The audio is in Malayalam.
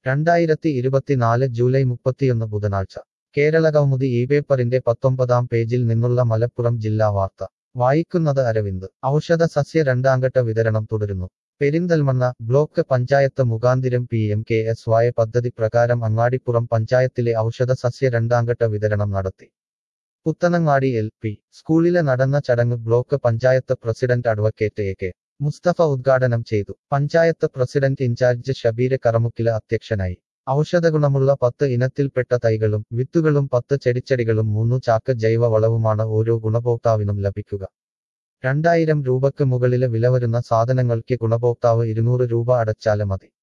രണ്ടായിരത്തി ഇരുപത്തിനാല് ജൂലൈ മുപ്പത്തിയൊന്ന് ബുധനാഴ്ച കേരള കൗമുദി ഈ പേപ്പറിന്റെ പത്തൊമ്പതാം പേജിൽ നിന്നുള്ള മലപ്പുറം ജില്ലാ വാർത്ത വായിക്കുന്നത് അരവിന്ദ് ഔഷധ സസ്യ രണ്ടാംഘട്ട വിതരണം തുടരുന്നു പെരിന്തൽമണ്ണ ബ്ലോക്ക് പഞ്ചായത്ത് മുഖാന്തിരം പി എം കെ എസ് വായ പദ്ധതി പ്രകാരം അങ്ങാടിപ്പുറം പഞ്ചായത്തിലെ ഔഷധ സസ്യ രണ്ടാംഘട്ട വിതരണം നടത്തി പുത്തനങ്ങാടി എൽ പി സ്കൂളിലെ നടന്ന ചടങ്ങ് block panchayat president advocate A K Musthafa ഉദ്ഘാടനം ചെയ്തു പഞ്ചായത്ത് പ്രസിഡന്റ് ഇൻചാർജ് ഷബീര് കറമുക്കില അധ്യക്ഷനായി ഔഷധഗുണമുള്ള പത്ത് ഇനത്തിൽപ്പെട്ട തൈകളും വിത്തുകളും പത്ത് ചെടിച്ചെടികളും മൂന്നു ചാക്ക് ജൈവ വളവുമാണ് ഓരോ ഗുണഭോക്താവിനും ലഭിക്കുക രണ്ടായിരം രൂപയ്ക്ക് മുകളില് വില വരുന്ന സാധനങ്ങൾക്ക് ഗുണഭോക്താവ് ഇരുന്നൂറ് രൂപ അടച്ചാല് മതി